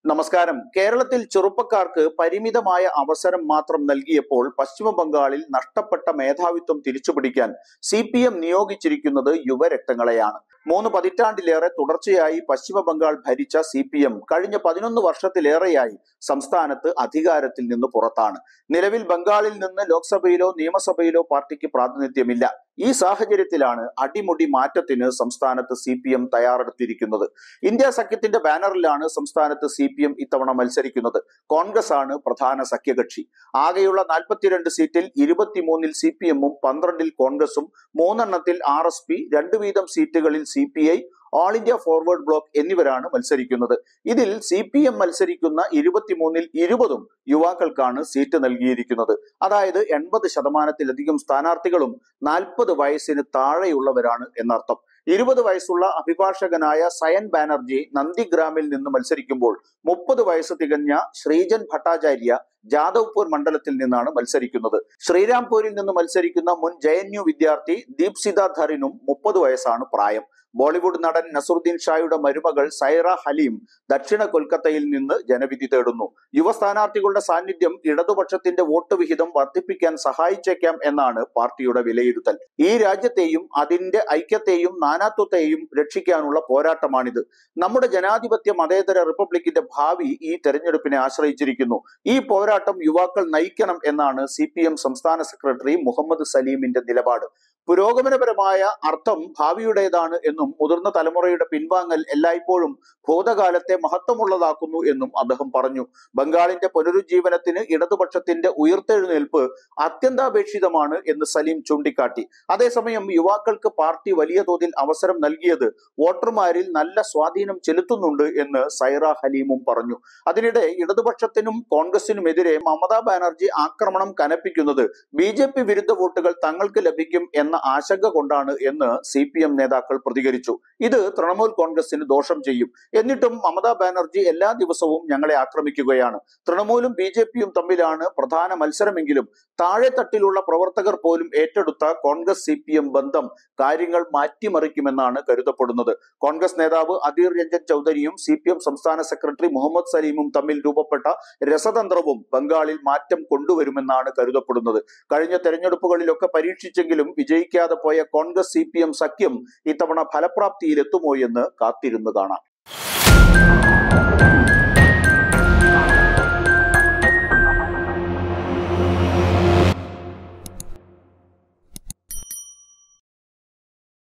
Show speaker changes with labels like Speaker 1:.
Speaker 1: നമസ്കാരം കേരളത്തിൽ ചെറുപ്പക്കാർക്ക് പരിമിതമായ അവസരം മാത്രം നൽകിയപ്പോൾ പശ്ചിമ ബംഗാളിൽ നഷ്ടപ്പെട്ട മേധാവിത്വം തിരിച്ചുപിടിക്കാൻ സി പി എം നിയോഗിച്ചിരിക്കുന്നത് യുവരക്തങ്ങളെയാണ് മൂന്ന് പതിറ്റാണ്ടിലേറെ തുടർച്ചയായി പശ്ചിമ ബംഗാൾ ഭരിച്ച സി പി എം കഴിഞ്ഞ പതിനൊന്ന് വർഷത്തിലേറെയായി സംസ്ഥാനത്ത് അധികാരത്തിൽ നിന്ന് പുറത്താണ് നിലവിൽ ബംഗാളിൽ നിന്ന് ലോക്സഭയിലോ നിയമസഭയിലോ പാർട്ടിക്ക് പ്രാതിനിധ്യമില്ല ഈ സാഹചര്യത്തിലാണ് അടിമുടി മാറ്റത്തിന് സംസ്ഥാനത്ത് സി പി എം തയ്യാറെടുത്തിരിക്കുന്നത് ഇന്ത്യ സഖ്യത്തിന്റെ ബാനറിലാണ് സംസ്ഥാനത്ത് സി പി എം ഇത്തവണ മത്സരിക്കുന്നത് കോൺഗ്രസ് ആണ് പ്രധാന സഖ്യകക്ഷി ആകെയുള്ള നാൽപ്പത്തിരണ്ട് സീറ്റിൽ ഇരുപത്തിമൂന്നിൽ സി പി എമ്മും പന്ത്രണ്ടിൽ കോൺഗ്രസും മൂന്നെണ്ണത്തിൽ ആർ എസ് പി രണ്ടു വീതം സീറ്റുകളിൽ C P I All India Forward Bloc എന്നിവരാണ് മത്സരിക്കുന്നത് ഇതിൽ സി പി എം മത്സരിക്കുന്ന ഇരുപത്തിമൂന്നിൽ ഇരുപതും യുവാക്കൾക്കാണ് സീറ്റ് നൽകിയിരിക്കുന്നത് അതായത് എൺപത് ശതമാനത്തിലധികം സ്ഥാനാർത്ഥികളും നാൽപ്പത് വയസ്സിന് താഴെയുള്ളവരാണ് എന്നർത്ഥം ഇരുപത് വയസ്സുള്ള അഭിഭാഷകനായ സയൻ ബാനർജി നന്ദിഗ്രാമിൽ നിന്ന് മത്സരിക്കുമ്പോൾ മുപ്പത് വയസ്സ് തികഞ്ഞ ശ്രീജൻ ഭട്ടാചാര്യ ജാദവ്പൂർ മണ്ഡലത്തിൽ നിന്നാണ് മത്സരിക്കുന്നത് ശ്രീരാംപൂരിൽ നിന്ന് മത്സരിക്കുന്ന മുൻ ജെ എൻ യു വിദ്യാർത്ഥി ദീപ്സിത ധറിനും മുപ്പത് വയസ്സാണ് പ്രായം ബോളിവുഡ് നടൻ നസറുദ്ദീൻ ഷായുടെ മരുമകൾ സൈറ ഹലീം ദക്ഷിണ കൊൽക്കത്തയിൽ നിന്ന് ജനവിധി തേടുന്നു യുവ സ്ഥാനാർത്ഥികളുടെ സാന്നിധ്യം ഇടതുപക്ഷത്തിന്റെ വോട്ട് വിഹിതം വർദ്ധിപ്പിക്കാൻ സഹായിച്ചേക്കാം എന്നാണ് പാർട്ടിയുടെ വിലയിരുത്തൽ ഈ രാജ്യത്തെയും അതിന്റെ ഐക്യത്തെയും നാനാത്വത്തെയും രക്ഷിക്കാനുള്ള പോരാട്ടമാണിത് നമ്മുടെ ജനാധിപത്യ മതേതര റിപ്പബ്ലിക്കിന്റെ ഭാവി ഈ തെരഞ്ഞെടുപ്പിനെ ആശ്രയിച്ചിരിക്കുന്നു ഈ പോരാട്ടം യുവാക്കൾ നയിക്കണം എന്നാണ് സി സംസ്ഥാന സെക്രട്ടറി മുഹമ്മദ് സലീമിന്റെ നിലപാട് പുരോഗമനപരമായ അർത്ഥം ഭാവിയുടേതാണ് എന്നും മുതിർന്ന തലമുറയുടെ പിൻവാങ്ങൽ എല്ലായ്പ്പോഴും ഭൂതകാലത്തെ മഹത്വമുള്ളതാക്കുന്നു എന്നും അദ്ദേഹം പറഞ്ഞു ബംഗാളിന്റെ പുനരുജ്ജീവനത്തിന് ഇടതുപക്ഷത്തിന്റെ ഉയർത്തെഴുന്നേൽപ്പ് അത്യന്താപേക്ഷിതമാണ് എന്ന് സലീം ചൂണ്ടിക്കാട്ടി അതേസമയം യുവാക്കൾക്ക് പാർട്ടി വലിയ തോതിൽ അവസരം നൽകിയത് വോട്ടർമാരിൽ നല്ല സ്വാധീനം ചെലുത്തുന്നുണ്ട് എന്ന് സൈറ ഹലീമും പറഞ്ഞു അതിനിടെ ഇടതുപക്ഷത്തിനും കോൺഗ്രസിനുമെതിരെ മമതാ ബാനർജി ആക്രമണം കനപ്പിക്കുന്നത് ബി ജെ പി വിരുദ്ധ വോട്ടുകൾ തങ്ങൾക്ക് ലഭിക്കും എന്ന ആശങ്ക കൊണ്ടാണ് എന്ന് സി പി എം നേതാക്കൾ പ്രതികരിച്ചു ഇത് തൃണമൂൽ കോൺഗ്രസിന് ദോഷം ചെയ്യും എന്നിട്ടും മമതാ ബാനർജി എല്ലാ ദിവസവും ഞങ്ങളെ ആക്രമിക്കുകയാണ് തൃണമൂലും ബി ജെ പിയും തമ്മിലാണ് പ്രധാന മത്സരമെങ്കിലും താഴെത്തട്ടിലുള്ള പ്രവർത്തകർ പോലും ഏറ്റെടുത്ത കോൺഗ്രസ് സി പി എം ബന്ധം കാര്യങ്ങൾ മാറ്റിമറിക്കുമെന്നാണ് കരുതപ്പെടുന്നത് കോൺഗ്രസ് നേതാവ് അധീർ രഞ്ജൻ ചൗധരിയും സി പി എം സംസ്ഥാന സെക്രട്ടറി മുഹമ്മദ് സലീമും തമ്മിൽ രൂപപ്പെട്ട രസതന്ത്രവും ബംഗാളിൽ മാറ്റം കൊണ്ടുവരുമെന്നാണ് കരുതപ്പെടുന്നത് കഴിഞ്ഞ തെരഞ്ഞെടുപ്പുകളിലൊക്കെ പരീക്ഷിച്ചെങ്കിലും വിജയിക്കാതെ പോയ കോൺഗ്രസ് സി പി എം സഖ്യം ഇത്തവണ ഫലപ്രാപ്തിയിലെത്തുമോ എന്ന് കാത്തിരുന്ന് കാണാം